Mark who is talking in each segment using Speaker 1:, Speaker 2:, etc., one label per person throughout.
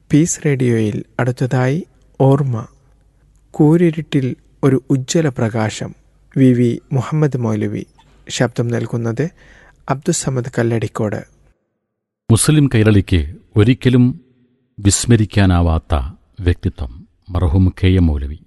Speaker 1: Piece റേഡിയോയിൽ അടുത്തതായി ഓർമ്മ കൂരിരുട്ടിൽ ഒരു ഉജ്ജ്വല പ്രകാശം വി വി മുഹമ്മദ് മൗലവി ശബ്ദം നൽകുന്നത് അബ്ദുസമദ് കല്ലടിക്കോട്
Speaker 2: മുസ്ലിം കൈരളിക്ക് ഒരിക്കലും വിസ്മരിക്കാനാവാത്ത വ്യക്തിത്വം മർഹൂം K M Moulavi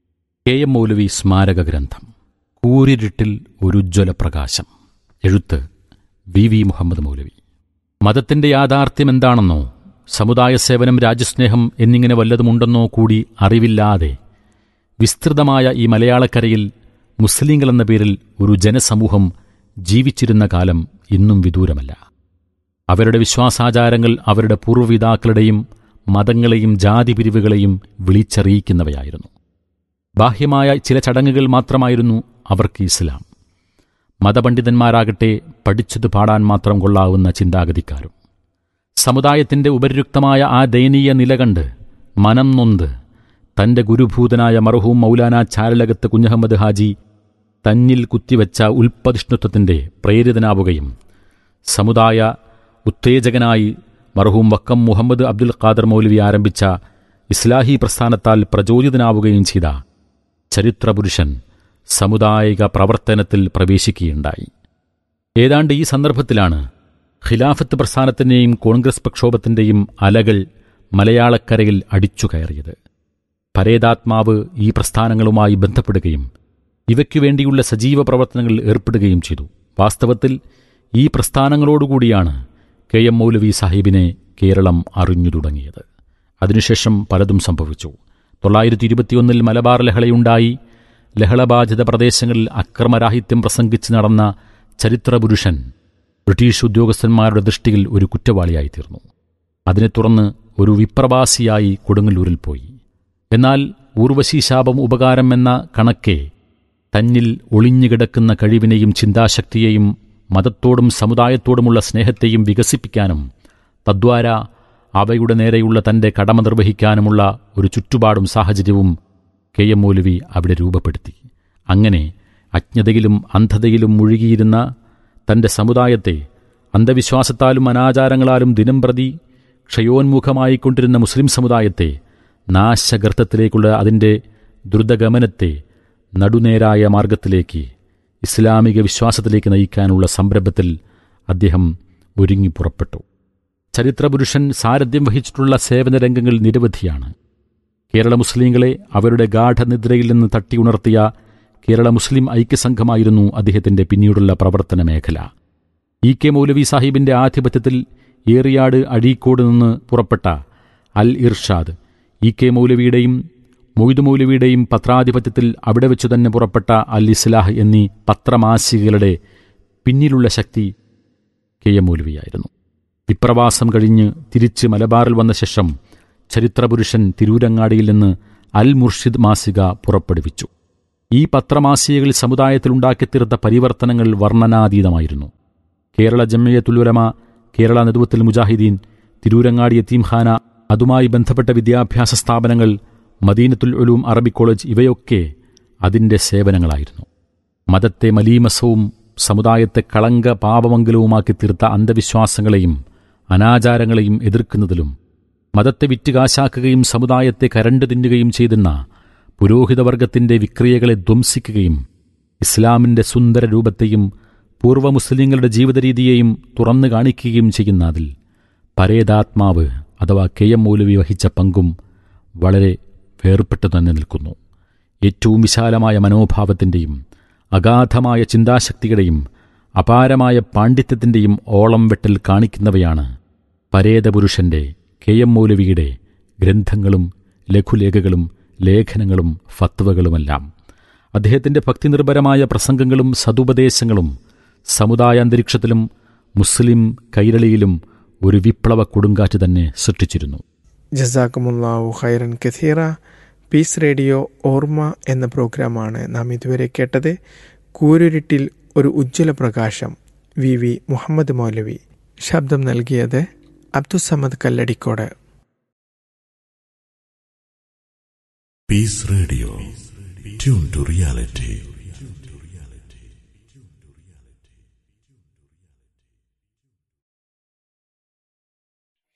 Speaker 2: K M Moulavi സ്മാരക ഗ്രന്ഥം കൂരിരുട്ടിൽ ഒരു ഉജ്ജ്വല പ്രകാശം എഴുത്ത് വി വി മുഹമ്മദ് മൗലവി മതത്തിന്റെ യാഥാർത്ഥ്യം എന്താണെന്നോ സമുദായ സേവനം രാജ്യസ്നേഹം എന്നിങ്ങനെ വല്ലതുമുണ്ടെന്നോ കൂടി അറിവില്ലാതെ വിസ്തൃതമായ ഈ മലയാളക്കരയിൽ മുസ്ലിങ്ങൾ എന്ന പേരിൽ ഒരു ജനസമൂഹം ജീവിച്ചിരുന്ന കാലം ഇന്നും വിദൂരമല്ല അവരുടെ വിശ്വാസാചാരങ്ങൾ അവരുടെ പൂർവ്വപിതാക്കളുടെയും മതങ്ങളെയും ജാതിപിരിവുകളെയും വിളിച്ചറിയിക്കുന്നവയായിരുന്നു ബാഹ്യമായ ചില ചടങ്ങുകൾ മാത്രമായിരുന്നു അവർക്ക് ഇസ്ലാം മതപണ്ഡിതന്മാരാകട്ടെ പഠിച്ചത് പാടാൻ മാത്രം കൊള്ളാവുന്ന ചിന്താഗതിക്കാരും സമുദായത്തിന്റെ ഉപരിയുക്തമായ ആ ദയനീയ നില കണ്ട് മനം നൊന്ത് തന്റെ ഗുരുഭൂതനായ മർഹൂം മൗലാന ചാരലകത്ത് കുഞ്ഞഹമ്മദ് ഹാജി തന്നിൽ കുത്തിവെച്ച ഉൽപ്പതിഷ്ണുത്വത്തിന്റെ പ്രേരിതനാവുകയും സമുദായ ഉത്തേജകനായി മർഹൂം വക്കം മുഹമ്മദ് അബ്ദുൽ ഖാദർ മൗലവി ആരംഭിച്ച ഇസ്ലാഹി പ്രസ്ഥാനത്താൽ പ്രചോദിതനാവുകയും ചെയ്ത ചരിത്രപുരുഷൻ സമുദായിക പ്രവർത്തനത്തിൽ പ്രവേശിക്കുകയുണ്ടായി ഏതാണ്ട് ഈ സന്ദർഭത്തിലാണ് ഖിലാഫത്ത് പ്രസ്ഥാനത്തിന്റെയും കോൺഗ്രസ് പ്രക്ഷോഭത്തിന്റെയും അലകൾ മലയാളക്കരയിൽ അടിച്ചു കയറിയത് പരേതാത്മാവ് ഈ പ്രസ്ഥാനങ്ങളുമായി ബന്ധപ്പെടുകയും ഇവയ്ക്കു വേണ്ടിയുള്ള സജീവ പ്രവർത്തനങ്ങളിൽ ഏർപ്പെടുകയും ചെയ്തു വാസ്തവത്തിൽ ഈ പ്രസ്ഥാനങ്ങളോടുകൂടിയാണ് കെ എം മൗലവി സാഹിബിനെ കേരളം അറിഞ്ഞു തുടങ്ങിയത് അതിനുശേഷം പലതും സംഭവിച്ചു തൊള്ളായിരത്തി ഇരുപത്തിയൊന്നിൽ മലബാർ ലഹളയുണ്ടായി ലഹളബാധിത പ്രദേശങ്ങളിൽ അക്രമരാഹിത്യം പ്രസംഗിച്ച് നടന്ന ചരിത്രപുരുഷൻ ബ്രിട്ടീഷ് ഉദ്യോഗസ്ഥന്മാരുടെ ദൃഷ്ടിയിൽ ഒരു കുറ്റവാളിയായിത്തീർന്നു അതിനെ തുടർന്ന് ഒരു വിപ്രവാസിയായി കൊടുങ്ങല്ലൂരിൽ പോയി എന്നാൽ ഊർവശി ശാപം ഉപകാരം എന്ന കണക്കെ തന്നിൽ ഒളിഞ്ഞുകിടക്കുന്ന കഴിവിനെയും ചിന്താശക്തിയെയും മതത്തോടും സമുദായത്തോടുമുള്ള സ്നേഹത്തെയും വികസിപ്പിക്കാനും തദ്വാര അവയുടെ നേരെയുള്ള തന്റെ കടമ നിർവഹിക്കാനുമുള്ള ഒരു ചുറ്റുപാടും സാഹചര്യവും കെ എം മൗലവി അവിടെ രൂപപ്പെടുത്തി അങ്ങനെ അജ്ഞതയിലും അന്ധതയിലും മുഴുകിയിരുന്ന തന്റെ സമുദായത്തെ അന്ധവിശ്വാസത്താലും അനാചാരങ്ങളാലും ദിനംപ്രതി ക്ഷയോന്മുഖമായിക്കൊണ്ടിരുന്ന മുസ്ലിം സമുദായത്തെ നാശഗർത്തത്തിലേക്കുള്ള അതിൻ്റെ ദ്രുതഗമനത്തെ നടുനേരായ മാർഗത്തിലേക്ക് ഇസ്ലാമിക വിശ്വാസത്തിലേക്ക് നയിക്കാനുള്ള സംരംഭത്തിൽ അദ്ദേഹം ഒരുങ്ങി പുറപ്പെട്ടു ചരിത്രപുരുഷൻ സാരഥ്യം വഹിച്ചിട്ടുള്ള സേവന രംഗങ്ങൾ നിരവധിയാണ് കേരള മുസ്ലിങ്ങളെ അവരുടെ ഗാഠനിദ്രയിൽ നിന്ന് തട്ടിയുണർത്തിയ കേരള മുസ്ലിം ഐക്യസംഘമായിരുന്നു അദ്ദേഹത്തിന്റെ പിന്നീടുള്ള പ്രവർത്തന മേഖല ഇ കെ മൗലവി സാഹിബിന്റെ ആധിപത്യത്തിൽ ഏറിയാട് അഴീക്കോട് നിന്ന് പുറപ്പെട്ട അൽ ഇർഷാദ് ഇ കെ മൗലവിയുടെയും മൊയ്തു മൗലവിയുടെയും പത്രാധിപത്യത്തിൽ അവിടെ വെച്ചു തന്നെ പുറപ്പെട്ട അൽ ഇസ്ലാഹ് എന്നീ പത്രമാസികകളുടെ പിന്നിലുള്ള ശക്തി കെ എം മൗലവിയായിരുന്നു വിപ്രവാസം കഴിഞ്ഞ് തിരിച്ച് മലബാറിൽ വന്ന ശേഷം ചരിത്രപുരുഷൻ തിരൂരങ്ങാടിയിൽ നിന്ന് അൽ മുർഷിദ് മാസിക പുറപ്പെടുവിച്ചു ഈ പത്രമാസികകളിൽ സമുദായത്തിലുണ്ടാക്കിത്തീർത്ത പരിവർത്തനങ്ങൾ വർണ്ണനാതീതമായിരുന്നു കേരള ജമ്മയത്തുലുലമ കേരള നെതുവത്തിൽ മുജാഹിദീൻ തിരൂരങ്ങാടി യത്തീംഖാന അതുമായി ബന്ധപ്പെട്ട വിദ്യാഭ്യാസ സ്ഥാപനങ്ങൾ മദീനത്തുൽ ഉലൂം അറബി കോളേജ് ഇവയൊക്കെ അതിൻ്റെ സേവനങ്ങളായിരുന്നു മതത്തെ മലീമസവും സമുദായത്തെ കളങ്ക പാപമംഗലവുമാക്കി തീർത്ത അന്ധവിശ്വാസങ്ങളെയും അനാചാരങ്ങളെയും എതിർക്കുന്നതിലും മതത്തെ വിറ്റുകാശാക്കുകയും സമുദായത്തെ കരണ്ടു തിന്നുകയും ചെയ്തിരുന്ന പുരോഹിതവർഗത്തിന്റെ വിക്രിയകളെ ധ്വംസിക്കുകയും ഇസ്ലാമിന്റെ സുന്ദര രൂപത്തെയും പൂർവ്വ മുസ്ലിങ്ങളുടെ ജീവിതരീതിയെയും തുറന്നു കാണിക്കുകയും ചെയ്യുന്ന അതിൽ പരേതാത്മാവ് അഥവാ കെ എം മൗലവി വഹിച്ച പങ്കും വളരെ വേർപെട്ടു തന്നെ നിൽക്കുന്നു ഏറ്റവും വിശാലമായ മനോഭാവത്തിൻ്റെയും അഗാധമായ ചിന്താശക്തിയുടെയും അപാരമായ പാണ്ഡിത്യത്തിൻ്റെയും ഓളം വെട്ടൽ കാണിക്കുന്നവയാണ് പരേതപുരുഷന്റെ കെ എം മൗലവിയുടെ ഗ്രന്ഥങ്ങളും ലഘുലേഖകളും ലേഖനങ്ങളും ഫത്വകളുമെല്ലാം അദ്ദേഹത്തിന്റെ ഭക്തിനിർഭരമായ പ്രസംഗങ്ങളും സതുപദേശങ്ങളും സമുദായ അന്തരീക്ഷത്തിലും മുസ്ലിം കൈരളിയിലും ഒരു വിപ്ലവ കൊടുങ്കാറ്റ് തന്നെ സൃഷ്ടിച്ചിരുന്നു
Speaker 1: ജസാക്കുമുല്ലാഹു ഖൈറൻ കഥീറ പീസ് റേഡിയോ ഓർമ്മ എന്ന പ്രോഗ്രാമാണ് നാം ഇതുവരെ കേട്ടത് കൂരുരുട്ടിൽ ഒരു ഉജ്ജ്വല പ്രകാശം വി വി മുഹമ്മദ് മൗലവി ശബ്ദം നൽകിയത് Abdussamad Kalladikode
Speaker 3: Peace Radio. Tune to reality.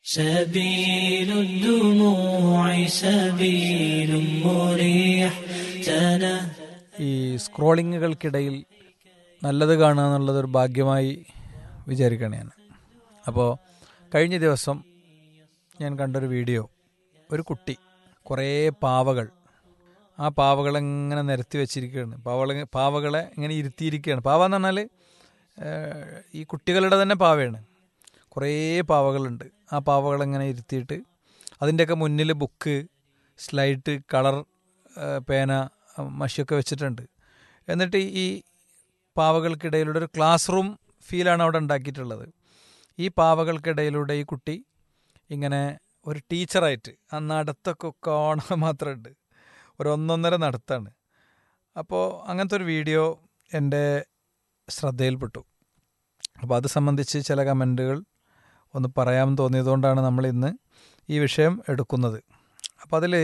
Speaker 4: سبيل الدموع سبيل مريح تنه
Speaker 5: ഈ സ്ക്രോളിങ്ങുകൾക്കിടയിൽ നല്ലത് കാണുക എന്നുള്ളത് ഒരു ഭാഗ്യമായി വിചാരിക്കുകയാണ് ഞാൻ അപ്പോൾ കഴിഞ്ഞ ദിവസം ഞാൻ കണ്ടൊരു വീഡിയോ ഒരു കുട്ടി കുറേ പാവകൾ ആ പാവകളെ ഇങ്ങനെ നിരത്തി വെച്ചിരിക്കുകയാണ് പാവകളെ പാവകളെ ഇങ്ങനെ ഇരുത്തിയിരിക്കുകയാണ് പാവ എന്ന് പറഞ്ഞാൽ ഏഹ്, ഈ കുട്ടികളുടെ തന്നെ പാവയാണ് കുറേ പാവകളുണ്ട് ആ പാവകളെങ്ങനെ ഇരുത്തിയിട്ട് അതിൻ്റെയൊക്കെ മുന്നിൽ ബുക്ക് സ്ലൈറ്റ് കളർ ഏഹ്, പേന അഹ് മഷിയൊക്കെ വെച്ചിട്ടുണ്ട് എന്നിട്ട് ഈ പാവകൾക്കിടയിലൂടെ ഒരു ക്ലാസ് റൂം ഫീലാണ് അവിടെ ഉണ്ടാക്കിയിട്ടുള്ളത് ഈ പാവകൾക്കിടയിലൂടെ ഈ കുട്ടി ഇങ്ങനെ ഒരു ടീച്ചറായിട്ട് ആ നടത്തൊക്കെ കാണാൻ മാത്രമുണ്ട് ഒരു ഒന്നൊന്നര നടത്താണ് അപ്പോൾ അങ്ങനത്തെ ഒരു വീഡിയോ എൻ്റെ ശ്രദ്ധയിൽപ്പെട്ടു അപ്പോൾ അത് സംബന്ധിച്ച് ചില കമൻറ്റുകൾ ഒന്ന് പറയാൻ തോന്നിയതുകൊണ്ടാണ് നമ്മൾ ഇന്ന് ഈ വിഷയം എടുക്കുന്നത് അപ്പോൾ അതിൽ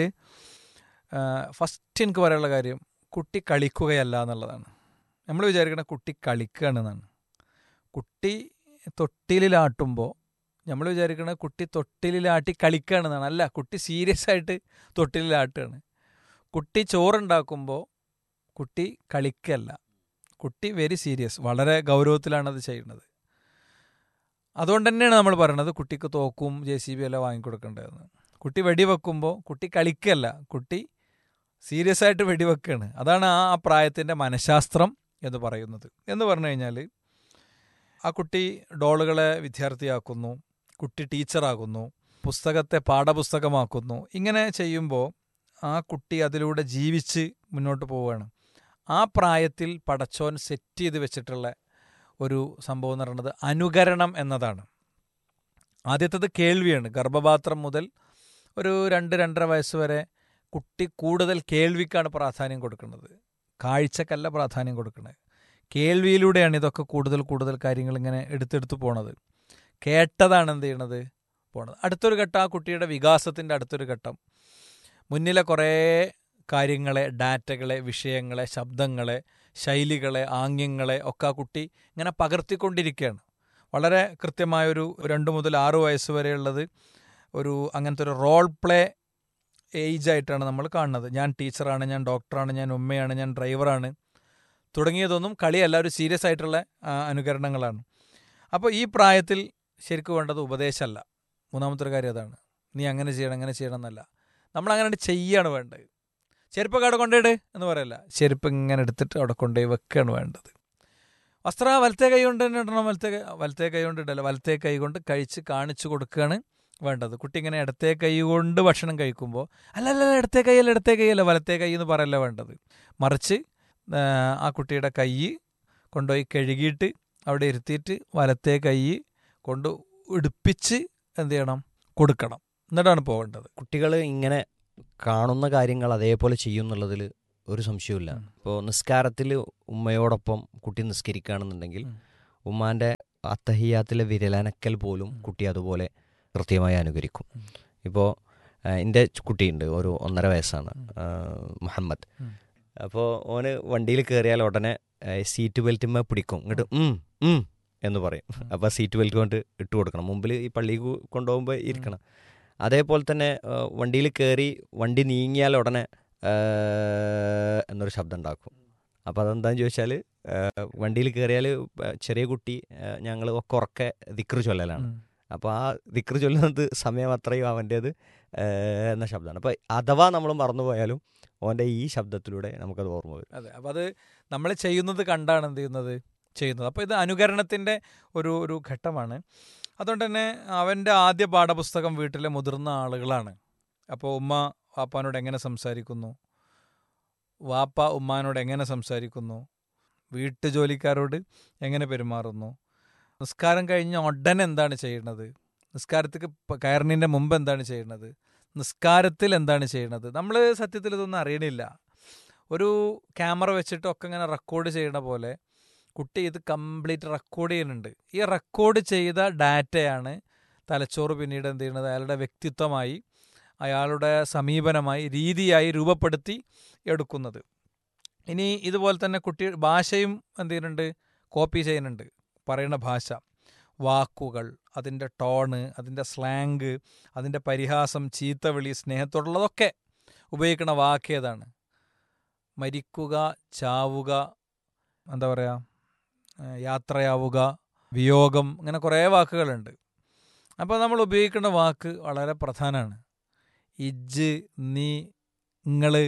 Speaker 5: ഫസ്റ്റ് എനിക്ക് പറയാനുള്ള കാര്യം കുട്ടി കളിക്കുകയല്ല എന്നുള്ളതാണ് നമ്മൾ വിചാരിക്കണം കുട്ടി കളിക്കുകയാണെന്നാണ് കുട്ടി തൊട്ടിലിലാട്ടുമ്പോൾ നമ്മൾ വിചാരിക്കണത് കുട്ടി തൊട്ടിലിലാട്ടി കളിക്കുകയാണെന്നാണ് അല്ല കുട്ടി സീരിയസ് ആയിട്ട് തൊട്ടിലിലാട്ടുകയാണ് കുട്ടി ചോറുണ്ടാക്കുമ്പോൾ കുട്ടി കളിക്കല്ല കുട്ടി വെരി സീരിയസ് വളരെ ഗൗരവത്തിലാണ് അത് ചെയ്യുന്നത് അതുകൊണ്ട് തന്നെയാണ് നമ്മൾ പറയണത് കുട്ടിക്ക് തോക്കും ജെ സി ബി എല്ലാം വാങ്ങിക്കൊടുക്കേണ്ടതെന്ന് കുട്ടി വെടിവെക്കുമ്പോൾ കുട്ടി കളിക്കല്ല കുട്ടി സീരിയസ് ആയിട്ട് വെടിവെക്കുകയാണ് അതാണ് ആ ആ പ്രായത്തിൻ്റെ മനഃശാസ്ത്രം എന്ന് പറയുന്നത് എന്ന് പറഞ്ഞു കഴിഞ്ഞാൽ ആ കുട്ടി ഡോളുകളെ വിദ്യാർത്ഥിയാക്കുന്നു കുട്ടി ടീച്ചറാകുന്നു പുസ്തകത്തെ പാഠപുസ്തകമാക്കുന്നു ഇങ്ങനെ ചെയ്യുമ്പോൾ ആ കുട്ടി അതിലൂടെ ജീവിച്ച് മുന്നോട്ട് പോവുകയാണ് ആ പ്രായത്തിൽ പടച്ചോൻ സെറ്റ് ചെയ്ത് വെച്ചിട്ടുള്ള ഒരു സംഭവം എന്ന് പറയുന്നത് അനുകരണം എന്നതാണ് ആദ്യത്തത് കേൾവിയാണ് ഗർഭപാത്രം മുതൽ ഒരു രണ്ട് രണ്ടര വയസ്സ് വരെ കുട്ടി കൂടുതൽ കേൾവിക്കാണ് പ്രാധാന്യം കൊടുക്കുന്നത് കാഴ്ചക്കല്ല പ്രാധാന്യം കൊടുക്കുന്നത് കേൾവിയിലൂടെയാണ് ഇതൊക്കെ കൂടുതൽ കൂടുതൽ കാര്യങ്ങൾ ഇങ്ങനെ എടുത്തെടുത്ത് പോണത് കേട്ടതാണ് എന്ത് ചെയ്യണത് പോണത് അടുത്തൊരു ഘട്ടം ആ കുട്ടിയുടെ വികാസത്തിൻ്റെ അടുത്തൊരു ഘട്ടം മുന്നിലെ കുറേ കാര്യങ്ങളെ ഡാറ്റകളെ വിഷയങ്ങളെ ശബ്ദങ്ങളെ ശൈലികളെ ആംഗ്യങ്ങളെ ഒക്കെ ആ കുട്ടി ഇങ്ങനെ പകർത്തിക്കൊണ്ടിരിക്കുകയാണ് വളരെ കൃത്യമായൊരു രണ്ട് മുതൽ ആറ് വയസ്സ് വരെയുള്ളത് ഒരു അങ്ങനത്തെ ഒരു റോൾ പ്ലേ ഏജ് ആയിട്ടാണ് നമ്മൾ കാണുന്നത് ഞാൻ ടീച്ചറാണ് ഞാൻ ഡോക്ടറാണ് ഞാൻ ഉമ്മയാണ് ഞാൻ ഡ്രൈവറാണ് തുടങ്ങിയതൊന്നും കളിയല്ല ഒരു സീരിയസ് ആയിട്ടുള്ള ആ, അനുകരണങ്ങളാണ് അപ്പോൾ ഈ പ്രായത്തിൽ ശരിക്കും വേണ്ടത് ഉപദേശമല്ല മൂന്നാമത്തെ ഒരു കാര്യം അതാണ് നീ അങ്ങനെ ചെയ്യണം അങ്ങനെ ചെയ്യണം എന്നല്ല നമ്മൾ അങ്ങനെ ചെയ്യാണ് വേണ്ടത് ചെരുപ്പൊക്കെ അവിടെ കൊണ്ടുപോയിട് എന്ന് പറയല്ല ചെരുപ്പ് ഇങ്ങനെ എടുത്തിട്ട് അവിടെ കൊണ്ടുപോയി വെക്കുകയാണ് വേണ്ടത് വസ്ത്ര വലത്തെ കൈ കൊണ്ട് തന്നെ ഇടണം വലത്തെ കൈ വലത്തെ കൈ കൊണ്ട് ഇടല്ല വലത്തെ കൈ കൊണ്ട് കഴിച്ച് കാണിച്ചു കൊടുക്കുകയാണ് വേണ്ടത് കുട്ടി ഇങ്ങനെ ഇടത്തെ കൈ കൊണ്ട് ഭക്ഷണം കഴിക്കുമ്പോൾ അല്ല അല്ല അല്ല, ഇടത്തെ കൈയല്ല ഇടത്തെ കൈയല്ല വലത്തെ കൈ എന്ന് പറയല്ല വേണ്ടത് മറിച്ച് ആ, ആ കുട്ടിയുടെ കൈ കൊണ്ടുപോയി കഴുകിയിട്ട് അവിടെ ഇരുത്തിയിട്ട് വലത്തെ കൈ കൊണ്ട് ഇടുപ്പിച്ച് എന്ത് ചെയ്യണം കൊടുക്കണം എന്നിട്ടാണ് പോകേണ്ടത്
Speaker 6: കുട്ടികൾ ഇങ്ങനെ കാണുന്ന കാര്യങ്ങൾ അതേപോലെ ചെയ്യും എന്നുള്ളതിൽ ഒരു സംശയവുമില്ല
Speaker 5: ഉം.
Speaker 6: ഇപ്പോൾ നിസ്കാരത്തിൽ ഉമ്മയോടൊപ്പം കുട്ടി നിസ്കരിക്കുകയാണെന്നുണ്ടെങ്കിൽ
Speaker 5: ഉം.
Speaker 6: ഉമ്മാൻ്റെ അത്തഹിയാത്തിലെ വിരലനക്കൽ പോലും
Speaker 5: ഉം.
Speaker 6: കുട്ടി അതുപോലെ കൃത്യമായി അനുകരിക്കും
Speaker 5: ഉം.
Speaker 6: ഇപ്പോൾ എൻ്റെ കുട്ടിയുണ്ട് ഒരു ഒന്നര വയസ്സാണ്
Speaker 5: ഉം.
Speaker 6: ആ, മുഹമ്മദ്
Speaker 5: ഉം.
Speaker 6: അപ്പോൾ ഓന് വണ്ടിയിൽ കയറിയാൽ ഉടനെ ആ, സീറ്റ് ബെൽറ്റുമ്മ പിടിക്കും ഇങ്ങോട്ട് ഉം ഉം എന്ന് പറയും
Speaker 5: ഉം.
Speaker 6: അപ്പോൾ സീറ്റ് ബെൽറ്റ് കൊണ്ട് ഇട്ട് കൊടുക്കണം മുമ്പിൽ ഈ പള്ളി കൊണ്ടുപോകുമ്പോൾ ഇരിക്കണം അതേപോലെ തന്നെ ആ, വണ്ടിയിൽ കയറി വണ്ടി നീങ്ങിയാൽ ഉടനെ ആ, എന്നൊരു ശബ്ദം ഉണ്ടാക്കും അപ്പോൾ അതെന്താന്ന് ചോദിച്ചാൽ വണ്ടിയിൽ കയറിയാൽ ചെറിയ കുട്ടി ഞങ്ങൾ ഒക്കെ ഉറക്കെ ദിക്റ് ചൊല്ലലാണ്
Speaker 5: ഉം.
Speaker 6: അപ്പോൾ ആ ദിക്റ് ചൊല്ലുന്നത് സമയം അത്രയും അവൻ്റേത് എന്ന ശബ്ദമാണ് അപ്പോൾ അഥവാ നമ്മൾ മറന്നുപോയാലും ഓൻ്റെ ഈ ശബ്ദത്തിലൂടെ നമുക്കത് ഓർമ്മ വരും
Speaker 5: അതെ അപ്പം അത് നമ്മൾ ചെയ്യുന്നത് കണ്ടാണ് എന്ത് ചെയ്യുന്നത് ചെയ്യുന്നത് അപ്പോൾ ഇത് അനുകരണത്തിൻ്റെ ഒരു ഒരു ഘട്ടമാണ് അതുകൊണ്ട് തന്നെ അവൻ്റെ ആദ്യ പാഠപുസ്തകം വീട്ടിലെ മുതിർന്ന ആളുകളാണ് അപ്പോൾ ഉമ്മ വാപ്പാനോട് എങ്ങനെ സംസാരിക്കുന്നു വാപ്പ ഉമ്മാനോട് എങ്ങനെ സംസാരിക്കുന്നു വീട്ടുജോലിക്കാരോട് എങ്ങനെ പെരുമാറുന്നു നിസ്കാരം കഴിഞ്ഞ ഉടനെ എന്താണ് ചെയ്യുന്നത് നിസ്കാരത്തേക്ക് പ- കയറുന്നതിൻ്റെ മുമ്പ് എന്താണ് ചെയ്യുന്നത് നിസ്കാരത്തിൽ എന്താണ് ചെയ്യുന്നത് നമ്മൾ സത്യത്തിൽ ഇതൊന്നും അറിയണില്ല ഒരു ക്യാമറ വെച്ചിട്ടൊക്കെ ഇങ്ങനെ റെക്കോർഡ് ചെയ്യണ പോലെ കുട്ടി ഇത് കംപ്ലീറ്റ് റെക്കോർഡ് ചെയ്യുന്നുണ്ട് ഈ റെക്കോർഡ് ചെയ്ത ഡാറ്റയാണ് തലച്ചോറ് പിന്നീട് എന്ത് ചെയ്യുന്നത് അയാളുടെ വ്യക്തിത്വമായി അയാളുടെ സമീപനമായി രീതിയായി രൂപപ്പെടുത്തി എടുക്കുന്നത് ഇനി ഇതുപോലെ തന്നെ കുട്ടി ഭാഷയും എന്ത് ചെയ്യുന്നുണ്ട് കോപ്പി ചെയ്യുന്നുണ്ട് പറയുന്ന ഭാഷ വാക്കുകൾ അതിൻ്റെ ടോണ് അതിൻ്റെ സ്ലാങ് അതിൻ്റെ പരിഹാസം ചീത്തവിളി സ്നേഹത്തോടുള്ളതൊക്കെ ഉപയോഗിക്കുന്ന വാക്ക് ഏതാണ് മരിക്കുക ചാവുക എന്താ പറയുക ഏഹ് യാത്രയാവുക വിയോഗം അങ്ങനെ കുറേ വാക്കുകളുണ്ട് അപ്പോൾ നമ്മൾ ഉപയോഗിക്കേണ്ട വാക്ക് വളരെ പ്രധാനമാണ് ഇജ്ജ് നീ ഇങ്ങള്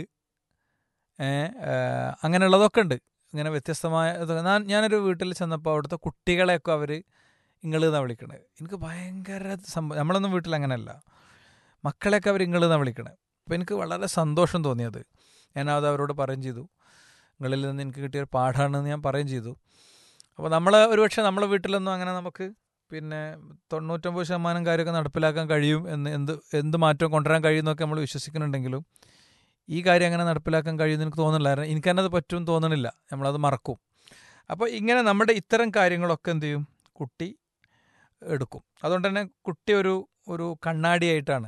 Speaker 5: ഏഹ്, ഏഹ്, അങ്ങനെയുള്ളതൊക്കെ ഉണ്ട് ഇങ്ങനെ വ്യത്യസ്തമായ ഇത് ഞാൻ ഞാനൊരു വീട്ടിൽ ചെന്നപ്പോൾ അവിടുത്തെ കുട്ടികളെയൊക്കെ അവർ ഇങ്ങള് എന്നാണ് വിളിക്കണത് എനിക്ക് ഭയങ്കര സംഭവം നമ്മളൊന്നും വീട്ടിൽ അങ്ങനെയല്ല മക്കളെയൊക്കെ അവർ ഇങ്ങള് എന്നാണ് വിളിക്കണത് അപ്പോൾ എനിക്ക് വളരെ സന്തോഷം തോന്നിയത് ഞാനത് അവരോട് പറയും ചെയ്തു നിങ്ങളിൽ നിന്ന് എനിക്ക് കിട്ടിയ ഒരു പാഠമാണെന്ന് ഞാൻ പറയും ചെയ്തു അപ്പോൾ നമ്മൾ ഒരുപക്ഷെ നമ്മളെ വീട്ടിലൊന്നും അങ്ങനെ നമുക്ക് പിന്നെ തൊണ്ണൂറ്റൊമ്പത് ശതമാനം കാര്യമൊക്കെ നടപ്പിലാക്കാൻ കഴിയും എന്ന് എന്ത് എന്ത് മാറ്റം കൊണ്ടുവരാൻ കഴിയുമെന്നൊക്കെ നമ്മൾ വിശ്വസിക്കുന്നുണ്ടെങ്കിലും ഈ കാര്യം അങ്ങനെ നടപ്പിലാക്കാൻ കഴിയുമെന്ന് എനിക്ക് തോന്നുന്നില്ല കാരണം എനിക്ക് തന്നെ അത് പറ്റും തോന്നണില്ല നമ്മളത് മറക്കും അപ്പോൾ ഇങ്ങനെ നമ്മുടെ ഇത്തരം കാര്യങ്ങളൊക്കെ എന്ത് ചെയ്യും കുട്ടി എടുക്കും അതുകൊണ്ട് തന്നെ കുട്ടി ഒരു ഒരു കണ്ണാടിയായിട്ടാണ്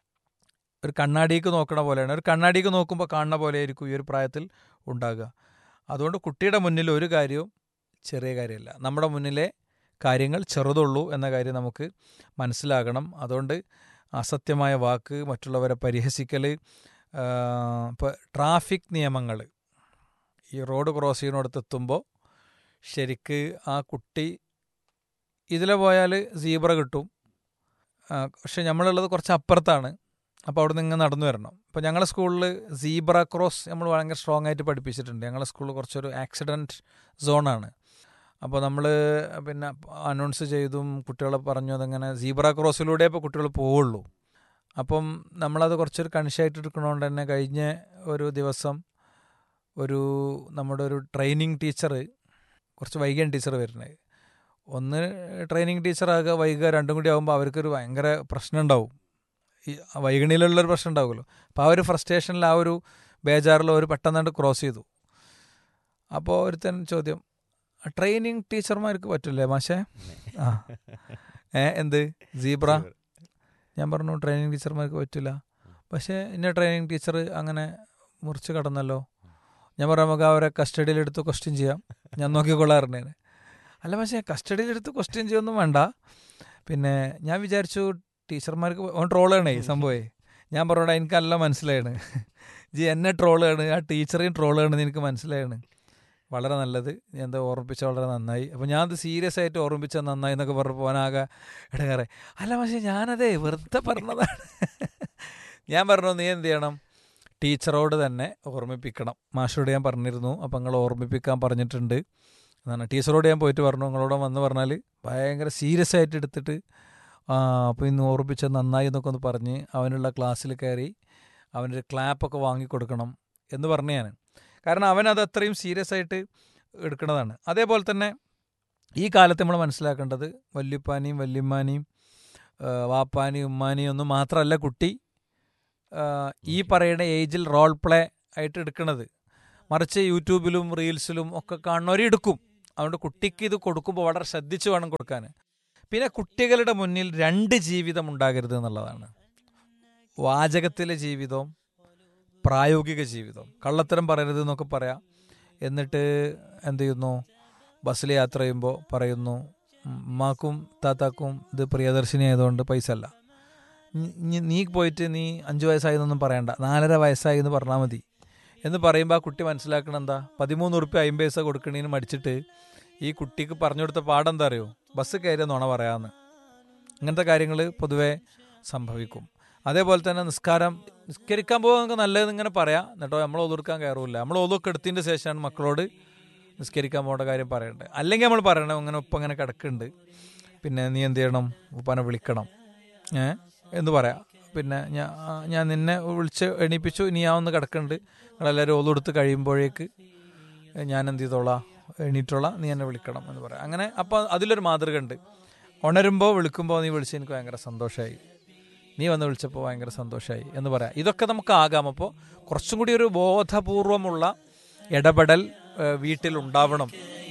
Speaker 5: ഒരു കണ്ണാടിക്ക് നോക്കണ പോലെയാണ് ഒരു കണ്ണാടിക്ക് നോക്കുമ്പോൾ കാണുന്ന പോലെ ആയിരിക്കും ഈ ഒരു പ്രായത്തിൽ ഉണ്ടാകുക അതുകൊണ്ട് കുട്ടിയുടെ മുന്നിൽ ഒരു കാര്യവും ചെറിയ കാര്യമല്ല നമ്മുടെ മുന്നിലെ കാര്യങ്ങൾ ചെറുതുള്ളൂ എന്ന കാര്യം നമുക്ക് മനസ്സിലാകണം അതുകൊണ്ട് അസത്യമായ വാക്ക് മറ്റുള്ളവരെ പരിഹസിക്കൽ ഇപ്പോൾ ട്രാഫിക് നിയമങ്ങൾ ഈ റോഡ് ക്രോസ് ചെയ്യുന്നിടത്ത് എത്തുമ്പോൾ ശരിക്ക് ആ കുട്ടി ഇതിലെ പോയാൽ സീബ്ര കിട്ടും ആ, പക്ഷെ നമ്മളുള്ളത് കുറച്ച് അപ്പുറത്താണ് അപ്പോൾ അവിടെ നിന്ന് ഇങ്ങനെ നടന്നു വരണം ഇപ്പോൾ ഞങ്ങളുടെ സ്കൂളിൽ സീബ്ര ക്രോസ് നമ്മൾ ഭയങ്കര സ്ട്രോങ് ആയിട്ട് പഠിപ്പിച്ചിട്ടുണ്ട് ഞങ്ങളുടെ സ്കൂളിൽ കുറച്ചൊരു ആക്സിഡൻറ്റ് സോണാണ് അപ്പോൾ നമ്മൾ പിന്നെ അനൗൺസ് ചെയ്തും കുട്ടികളെ പറഞ്ഞു അതങ്ങനെ സീബ്ര ക്രോസിലൂടെ ഇപ്പോൾ കുട്ടികൾ പോവുള്ളൂ അപ്പം നമ്മളത് കുറച്ചൊരു കണിശായിട്ട് എടുക്കണോണ്ട് തന്നെ കഴിഞ്ഞ ഒരു ദിവസം ഒരു നമ്മുടെ ഒരു ട്രെയിനിങ് ടീച്ചർ കുറച്ച് വൈകിയാണ് ടീച്ചർ വരുന്നത് ഒന്ന് ട്രെയിനിങ് ടീച്ചറാകുക വൈകുക രണ്ടും കൂടി ആകുമ്പോൾ അവർക്കൊരു ഭയങ്കര പ്രശ്നം ഉണ്ടാവും ഈ വൈകണിയിലുള്ളൊരു പ്രശ്നം ഉണ്ടാവുമല്ലോ അപ്പോൾ ആ ഒരു ഫ്രസ്ട്രേഷനിൽ ആ ഒരു ബേജാറിൽ ഒരു പെട്ടെന്നാണ്ട് ക്രോസ് ചെയ്തു അപ്പോൾ ഒരുത്തൻ ചോദ്യം ട്രെയിനിങ് ടീച്ചർമാർക്ക് പറ്റില്ലേ മാഷേ ആ ഏ എന്ത് സീബ്ര ഞാൻ പറഞ്ഞു ട്രെയിനിങ് ടീച്ചർമാർക്ക് പറ്റില്ല പക്ഷേ ഇന്ന ട്രെയിനിങ് ടീച്ചർ അങ്ങനെ മുറിച്ച് കടന്നല്ലോ ഞാൻ പറഞ്ഞു നമുക്ക് അവരെ കസ്റ്റഡിയിലെടുത്ത് ക്വസ്റ്റ്യൻ ചെയ്യാം ഞാൻ നോക്കിക്കൊള്ളാറുണ്ട് അല്ല പക്ഷേ കസ്റ്റഡിയിലെടുത്ത് ക്വസ്റ്റ്യൻ ചെയ്യൊന്നും വേണ്ട പിന്നെ ഞാൻ വിചാരിച്ചു ടീച്ചർമാർക്ക് ഓൺ ട്രോളാണേ സംഭവേ ഞാൻ പറഞ്ഞോടാ എനിക്കല്ല മനസ്സിലായാണ് ജി എന്നെ ട്രോളാണ് ആ ടീച്ചറെയും ട്രോളാണെന്ന് എനിക്ക് മനസ്സിലായാണ് വളരെ നല്ലത് നീ എന്താ ഓർമ്മിപ്പിച്ച വളരെ നന്നായി അപ്പോൾ ഞാൻ അത് സീരിയസ് ആയിട്ട് ഓർമ്മിച്ചത് നന്നായി എന്നൊക്കെ പറഞ്ഞപ്പോൾ അവനാകെ ഇടങ്ങാറെ അല്ല പക്ഷേ ഞാനതേ വെറുതെ പറഞ്ഞതാണ് ഞാൻ പറഞ്ഞു നീ എന്ത് ചെയ്യണം ടീച്ചറോട് തന്നെ ഓർമ്മിപ്പിക്കണം മാഷോട് ഞാൻ പറഞ്ഞിരുന്നു അപ്പം നിങ്ങൾ ഓർമ്മിപ്പിക്കാൻ പറഞ്ഞിട്ടുണ്ട് എന്നാണ് ടീച്ചറോട് ഞാൻ പോയിട്ട് പറഞ്ഞു നിങ്ങളോട് വന്ന് പറഞ്ഞാൽ ഭയങ്കര സീരിയസ് ആയിട്ട് എടുത്തിട്ട് ആ അപ്പോൾ ഇന്ന് ഓർമ്മിച്ചത് നന്നായി എന്നൊക്കെ ഒന്ന് പറഞ്ഞ് അവനുള്ള ക്ലാസ്സിൽ കയറി അവനൊരു ക്ലാപ്പൊക്കെ വാങ്ങിക്കൊടുക്കണം എന്ന് പറഞ്ഞു ഞാൻ കാരണം അവൻ അത് അത്രയും സീരിയസ് ആയിട്ട് എടുക്കുന്നതാണ് അതേപോലെ തന്നെ ഈ കാലത്ത് നമ്മൾ മനസ്സിലാക്കേണ്ടത് വല്യുപ്പാനിയും വല്യമ്മാനിയും ആ, വാപ്പാനിയും ഉമ്മാനിയും ഒന്നും മാത്രമല്ല കുട്ടി ആ, ഈ പറയുന്ന ഏജിൽ റോൾ പ്ലേ ആയിട്ട് എടുക്കുന്നത് മറിച്ച് യൂട്യൂബിലും റീൽസിലും ഒക്കെ കാണുന്നവരെ എടുക്കും അതുകൊണ്ട് കുട്ടിക്ക് ഇത് കൊടുക്കുമ്പോൾ വളരെ ശ്രദ്ധിച്ച് വേണം കൊടുക്കാൻ പിന്നെ കുട്ടികളുടെ മുന്നിൽ രണ്ട് ജീവിതം ഉണ്ടാകരുത് എന്നുള്ളതാണ് വാചകത്തിലെ ജീവിതവും പ്രായോഗിക ജീവിതം കള്ളത്തരം പറയരുത് എന്നൊക്കെ പറയാം എന്നിട്ട് എന്ത് ചെയ്യുന്നു ബസ്സിൽ യാത്ര ചെയ്യുമ്പോൾ പറയുന്നു ഉമ്മാക്കും താത്താക്കും ഇത് പ്രിയദർശിനി ആയതുകൊണ്ട് പൈസ അല്ല നി- നി- നീ പോയിട്ട് നീ അഞ്ച് വയസ്സായി എന്നൊന്നും പറയണ്ട നാലര വയസ്സായി എന്ന് പറഞ്ഞാൽ മതി എന്ന് പറയുമ്പോൾ ആ കുട്ടി മനസ്സിലാക്കണം എന്താ പതിമൂന്ന് ഉറുപ്പ്യ അമ്പത് പൈസ കൊടുക്കണേന് മടിച്ചിട്ട് ഈ കുട്ടിക്ക് പറഞ്ഞു കൊടുത്ത പാഠം എന്താ അറിയോ ബസ് കയറിയ നുണ പറയാമെന്ന് ഇങ്ങനത്തെ കാര്യങ്ങൾ പൊതുവേ സംഭവിക്കും അതേപോലെ തന്നെ നിസ്കാരം നിസ്കരിക്കാൻ പോകുക നമുക്ക് നല്ലതെന്ന് ഇങ്ങനെ പറയാം എന്നിട്ടോ നമ്മൾ ഒതുക്കാൻ കയറൂല നമ്മൾ ഒതുക്കെ എടുത്തതിൻ്റെ ശേഷമാണ് മക്കളോട് നിസ്കരിക്കാൻ പോകേണ്ട കാര്യം പറയേണ്ടത് അല്ലെങ്കിൽ നമ്മൾ പറയണം ഇങ്ങനെ ഉപ്പ ഇങ്ങനെ കിടക്കുന്നുണ്ട് പിന്നെ നീ എന്ത് ചെയ്യണം ഉപ്പാനെ വിളിക്കണം ഏ എന്ന് പറയാം പിന്നെ ഞാൻ ഞാൻ നിന്നെ വിളിച്ച് എണീപ്പിച്ചു നീ ആ ഒന്ന് കിടക്കുന്നുണ്ട് നിങ്ങളെല്ലാവരും ഒതുകൊടുത്ത് കഴിയുമ്പോഴേക്ക് ഞാൻ എന്ത് ചെയ്തോളാം എണീറ്റോളാം നീ എന്നെ വിളിക്കണം എന്ന് പറയാം അങ്ങനെ അപ്പോൾ അതിലൊരു മാതൃക ഉണ്ട് ഉണരുമ്പോൾ വിളിക്കുമ്പോൾ നീ വിളിച്ച് എനിക്ക് ഭയങ്കര സന്തോഷമായി നീ വന്ന് വിളിച്ചപ്പോൾ ഭയങ്കര സന്തോഷമായി എന്ന് പറയാം ഇതൊക്കെ നമുക്ക് ആകാം അപ്പോൾ കുറച്ചും കൂടി ഒരു ബോധപൂർവമുള്ള ഇടപെടൽ ഏഹ്, വീട്ടിലുണ്ടാവണം